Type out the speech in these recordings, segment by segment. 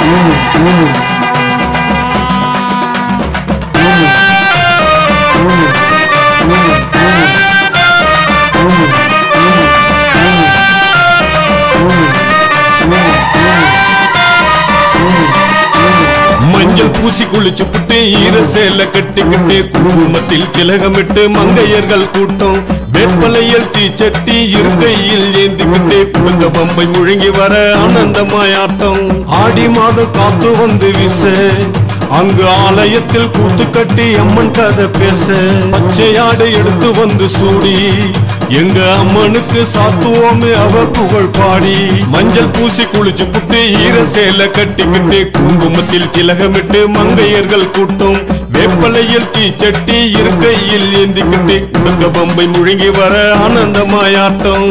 மஞ்சள் பூசி குளிச்சு புட்டு ஈர சேல கட்டிக்கிட்டு குங்குமத்தில் திலகமிட்டு மங்கையர்கள் கூட்டம் வேப்பலையில் தீச்சட்டி இருக்கையில் ஏந்திக்கிட்டு குடுங்க பம்பை முழுங்கி வர ஆனந்தமாயாட்டம் ஆடி மாதம் காத்து வந்து வீச அங்கு ஆலயத்தில் கூத்து கட்டி அம்மன் கதை பேச பச்சையாடு எடுத்து வந்து சூடி எங்க அம்மனுக்கு சாத்துவோமே அவ புகழ் பாடி மஞ்சள் பூசி குளிச்சு புட்டு ஈர சேல கட்டிக்கிட்டு குங்குமத்தில் திலகமிட்டு மங்கையர்கள் கூட்டம் வேப்பலையில் தீச்சட்டி இருக்கையில் ஏந்திக்கிட்டு குடுங்க பம்பை முழுங்கி வர ஆனந்தமாயாட்டம்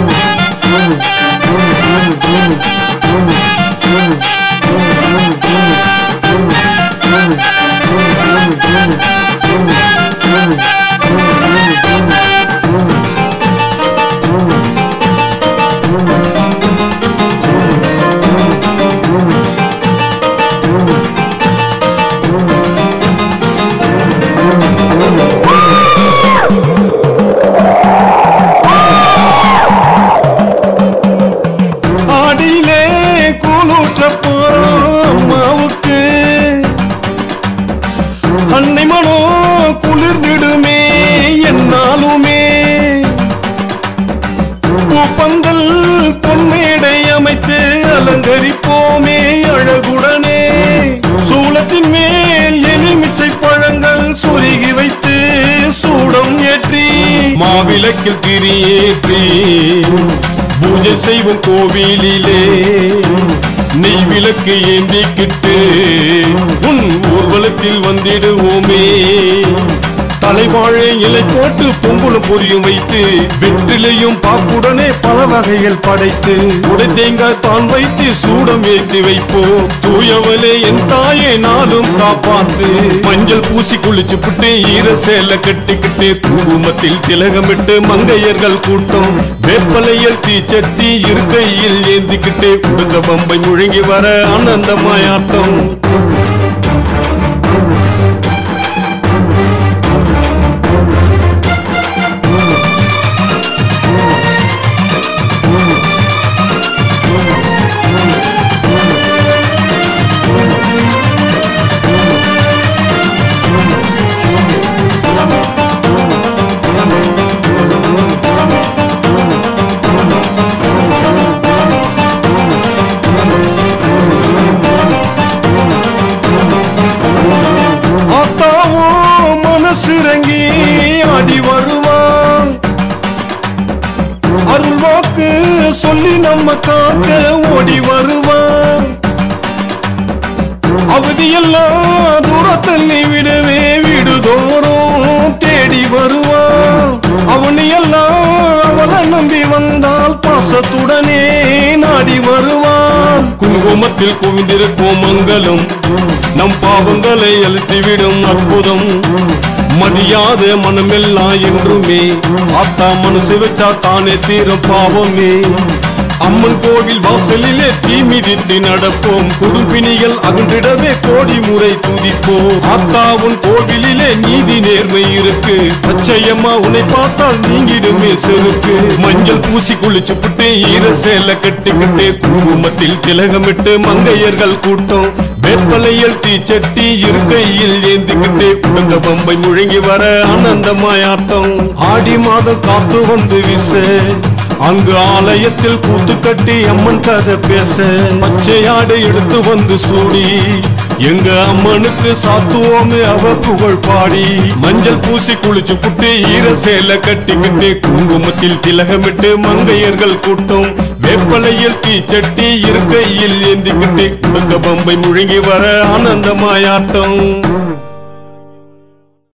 ஆடியிலே கூலூற்ற போறோம் அம்மாவுக்கு அன்னை மனோ குளிர்ந்திடுமே என்னாலுமே பூப்பந்தல் பொன்மேடை அமைத்து அலங்கரிப்போமே அழகுடனே சூளத்தின் மேல் எலுமிச்சை பழங்கள் சொருகி வைத்து சூடம் ஏற்றி மாவிளக்கில் திரியேற்றி பூஜை செய்வோம் கோவிலிலே நெய் விளக்கு ஏந்திக்கிட்டு உன் ஊர்வலத்தில் வந்திடுவோமே தலைவாழை இலை போட்டு பொங்கலும் பொரியும் வைத்து வெற்றிலையும் பாக்குடனே பல வகைகள் படைத்து உடை தேங்காய் தான் வைத்து சூடம் ஏற்றி வைப்போம் தூயவளே என் தாயை நாளும் காப்பாத்து மஞ்சள் பூசி குளிச்சு புட்டு ஈர சேல கட்டிக்கிட்டு குங்குமத்தில் திலகமிட்டு மங்கையர்கள் கூட்டம் வேப்பலையில் தீச்சட்டி இருக்கையில் ஏந்திக்கிட்டு குடுங்க பம்பை முழுங்கி வர ஆனந்தமாயாட்டம் ஆத்தாவோ மனசிறங்கி ஆடி வருவான் அருள் வாக்கு சொல்லி நம்ம காக்க ஓடி வருவான் அவதியெல்லாம் தூரத்தள்ளி விடவே வீடுதோறும் தேடி வருவான் அவனையெல்லாம் அவளை நம்பி வந்தால் பாசத்துடனே நாடி வருவான் குங்குமத்தில் குவிந்திருக்கும் மங்களம் நம் பாவங்களை அழுத்திவிடும் அற்புதம் மதியாத மனமெல்லாம் என்றுமே ஆத்தா மனசு வச்சா தானே தீரும் பாவமே அம்மன் கோவில் வாசலிலே தீ மிதித்து நடப்போம் குடும்பினிகள் அகன்றிடவே கோடி முறை துதிப்போம் ஆத்தாவுன் கோவிலிலே நீதி நேர்மை இருக்கு பச்சையம்மா உன்னை பார்த்தால் நீங்கிடுமே செருக்கு மஞ்சள் பூசி குளிச்சு புட்டு ஈர சேல கட்டிக்கிட்டு குங்குமத்தில் திலகமிட்டு மங்கையர்கள் கூட்டம் வேப்பலையில் தீச்சட்டி இருக்கையில் ஏந்திக்கிட்டு குடுங்க பம்பை முழுங்கி வர ஆனந்தமாயாட்டம் ஆடி மாதம் காத்து வந்து வீச அங்கு ஆலயத்தில் கூத்து கட்டி அம்மன் கதை பேச பச்சையாடு எடுத்து வந்து சூடி எங்க அம்மனுக்கு சாத்துவோமே அவ புகழ் பாடி மஞ்சள் பூசி குளிச்சு புட்டு ஈர சேல கட்டிக்கிட்டு குங்குமத்தில் திலகமிட்டு மங்கையர்கள் கூட்டம் வேப்பலையில் தீச்சட்டி இருக்கையில் ஏந்திக்கிட்டு குடுங்க பம்பை முழுங்கி வர ஆனந்தமாயாட்டம்